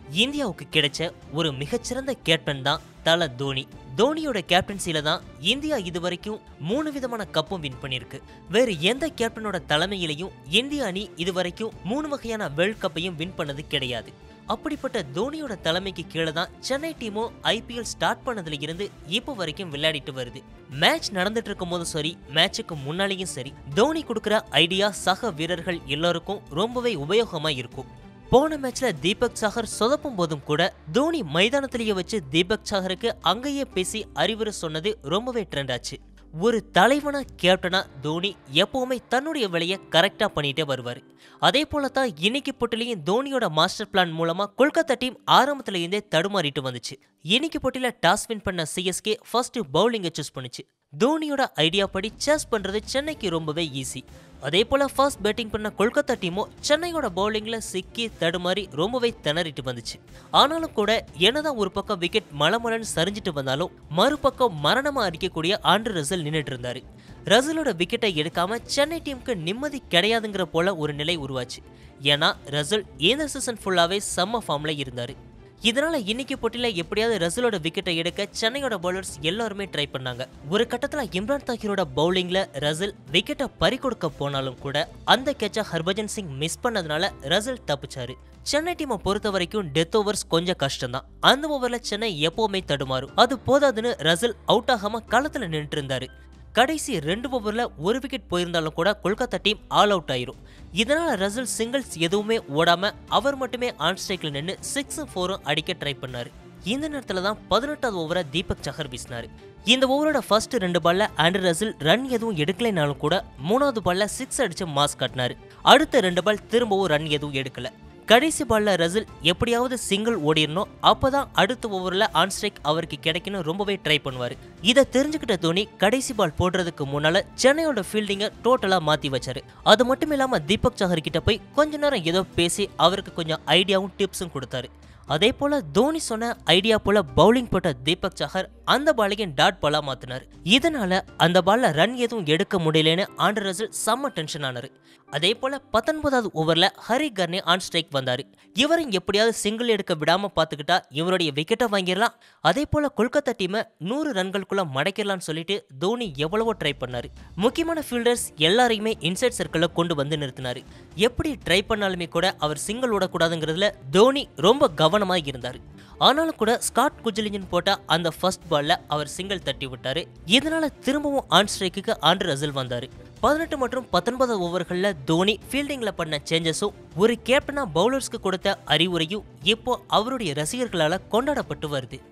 இந்தியாவுக்கு கிடைச்ச ஒரு மிகச்சிறந்த கேப்டன் தான் தல தோனி தோனியோட கேப்டன்சில தான் இந்தியா இதுவரைக்கும் மூணு விதமான கப்பும் வின் பண்ணியிருக்கு வேறு எந்த கேப்டனோட தலைமையிலையும் இந்திய அணி இதுவரைக்கும் மூணு வகையான வேர்ல்ட் கப்பையும் வின் பண்ணது கிடையாது அப்படிப்பட்ட தோனியோட தலைமைக்கு கீழே தான் சென்னை டீமும் ஐபிஎல் ஸ்டார்ட் பண்ணதுல இருந்து இப்போ வரைக்கும் விளையாடிட்டு வருது மேட்ச் நடந்துட்டு இருக்கும் போதும் சரி மேட்சுக்கு முன்னாலேயும் சரி தோனி கொடுக்குற ஐடியா சக வீரர்கள் எல்லாருக்கும் ரொம்பவே உபயோகமா இருக்கும் போன மேட்ச்ல தீபக் சாகர் சொதப்பும் போதும் கூட தோனி மைதானத்திலேயே வச்சு தீபக் சாகருக்கு அங்கேயே பேசி அறிவுரை சொன்னது ரொம்பவே ட்ரெண்ட் ஆச்சு ஒரு தலைவனா கேப்டனா தோனி எப்பவுமே தன்னுடைய வேலையை கரெக்டா பண்ணிட்டே வருவார் அதே போல தான் இன்னைக்கு போட்டிலையும் தோனியோட மாஸ்டர் பிளான் மூலமா கொல்கத்தா டீம் ஆரம்பத்துல இருந்தே தடுமாறிட்டு வந்துச்சு இன்னைக்கு போட்டியில டாஸ் வின் பண்ண சிஎஸ்கே ஃபர்ஸ்ட் பவுலிங்கை சூஸ் பண்ணுச்சு தோனியோட ஐடியா படி சேஸ் பண்றது சென்னைக்கு ரொம்பவே ஈஸி அதே போல ஃபர்ஸ்ட் பேட்டிங் பண்ண கொல்கத்தா டீமும் சென்னையோட பவுலிங்ல சிக்கி தடுமாறி ரொம்பவே திணறிட்டு வந்துச்சு ஆனாலும் கூட என்னதான் ஒரு பக்கம் விக்கெட் மலமலன்னு சரிஞ்சிட்டு வந்தாலும் மறுபக்கம் மரணமா அடிக்கக்கூடிய ஆண்ட்ரு ரசல் நின்னுட்டு இருந்தாரு ரசலோட விக்கெட்டை எடுக்காம சென்னை டீமுக்கு நிம்மதி கிடையாதுங்கிற போல ஒரு நிலை உருவாச்சு ஏன்னா ரசல் இந்த சீசன் ஃபுல்லாவே செம்ம ஃபார்ம்ல இருந்தாரு இதனால இன்னைக்கு போட்டியில எப்படியாவது ரசலோட விக்கெட்டை எடுக்க சென்னையோட பவுலர்ஸ் எல்லாருமே ட்ரை பண்ணாங்க ஒரு கட்டத்துல இம்ரான் தாக்கிரோட பவுலிங்ல ரசல் விக்கெட்டை பறி கொடுக்க போனாலும் கூட அந்த கேட்ச ஹர்பஜன் சிங் மிஸ் பண்ணதுனால ரசல் தப்பிச்சாரு சென்னை டீமை பொறுத்த வரைக்கும் டெத் ஓவர்ஸ் கொஞ்சம் கஷ்டம் தான் அந்த ஓவர்ல சென்னை எப்பவுமே தடுமாறும் அது போதாதுன்னு ரசல் அவுட் ஆகாம களத்துல நின்றுட்டு இருந்தாரு கடைசி ரெண்டு ஓவர்ல ஒரு விக்கெட் போயிருந்தாலும் கூட கொல்கத்தா டீம் ஆல் அவுட் ஆயிரும் இதனால ரசல் சிங்கிள்ஸ் எதுவுமே ஓடாம அவர் மட்டுமே ஆன் ஸ்ட்ரைக்ல நின்று சிக்ஸும் ஃபோரும் அடிக்க ட்ரை பண்ணாரு இந்த நேரத்துல தான் பதினெட்டாவது ஓவரை தீபக் சஹர் வீசினாரு இந்த ஓவரோட ஃபர்ஸ்ட் ரெண்டு பால்ல ஆண்ட்ரு ரசில் ரன் எதுவும் எடுக்கலைனாலும் கூட மூணாவது பால்ல சிக்ஸ் அடிச்சு மாஸ் காட்டினாரு அடுத்த ரெண்டு பால் திரும்பவும் ரன் எதுவும் எடுக்கல கடைசி பால்ல ரசில் எப்படியாவது சிங்கிள் ஓடிடணும் அப்பதான் அடுத்த ஓவர்ல ஆன் ஸ்ட்ரைக் அவருக்கு கிடைக்கணும் ரொம்பவே ட்ரை பண்ணுவாரு இதை தெரிஞ்சுக்கிட்ட தோனி கடைசி பால் போடுறதுக்கு முன்னால சென்னையோட ஃபீல்டிங்கை டோட்டலா மாத்தி வச்சாரு அது மட்டும் இல்லாம தீபக் சஹர் கிட்ட போய் கொஞ்ச நேரம் ஏதோ பேசி அவருக்கு கொஞ்சம் ஐடியாவும் டிப்ஸும் கொடுத்தாரு அதே போல தோனி சொன்ன ஐடியா போல பவுலிங் போட்ட தீபக் சஹர் அந்த பாலையும் டாட் பாலா மாத்தினாரு இதனால அந்த பால்ல ரன் எதுவும் எடுக்க முடியலன்னு ஆண்டர் ரசல் செம்ம டென்ஷன் ஆனாரு அதே போல பத்தொன்பதாவது ஓவர்ல ஹரி கர்னே ஆன் ஸ்ட்ரைக் வந்தாரு இவரையும் எப்படியாவது சிங்கிள் எடுக்க விடாம பாத்துக்கிட்டா இவருடைய விக்கெட்டை வாங்கிடலாம் அதே போல கொல்கத்தா டீமை நூறு ரன்களுக்குள்ள மடக்கிடலாம்னு சொல்லிட்டு தோனி எவ்வளவோ ட்ரை பண்ணாரு முக்கியமான ஃபீல்டர்ஸ் எல்லாரையுமே இன்சைட் சர்க்கிளில் கொண்டு வந்து நிறுத்தினாரு எப்படி ட்ரை பண்ணாலுமே கூட அவர் சிங்கிள் ஓடக்கூடாதுங்கிறதுல தோனி ரொம்ப கவனமா இருந்தாரு ஆனாலும் கூட ஸ்காட் குஜலிஞ்சன் போட்ட அந்த ஃபர்ஸ்ட் பால்ல அவர் சிங்கிள் தட்டி விட்டாரு இதனால திரும்பவும் ஆன் ஸ்ட்ரைக்குக்கு ஆண்ட்ரு ரசல் வந்தாரு பதினெட்டு மற்றும் பத்தொன்பது ஓவர்களில் தோனி ஃபீல்டிங்கில் பண்ண சேஞ்சஸும் ஒரு கேப்டனா பவுலர்ஸ்க்கு கொடுத்த அறிவுரையும் இப்போ அவருடைய ரசிகர்களால் கொண்டாடப்பட்டு வருது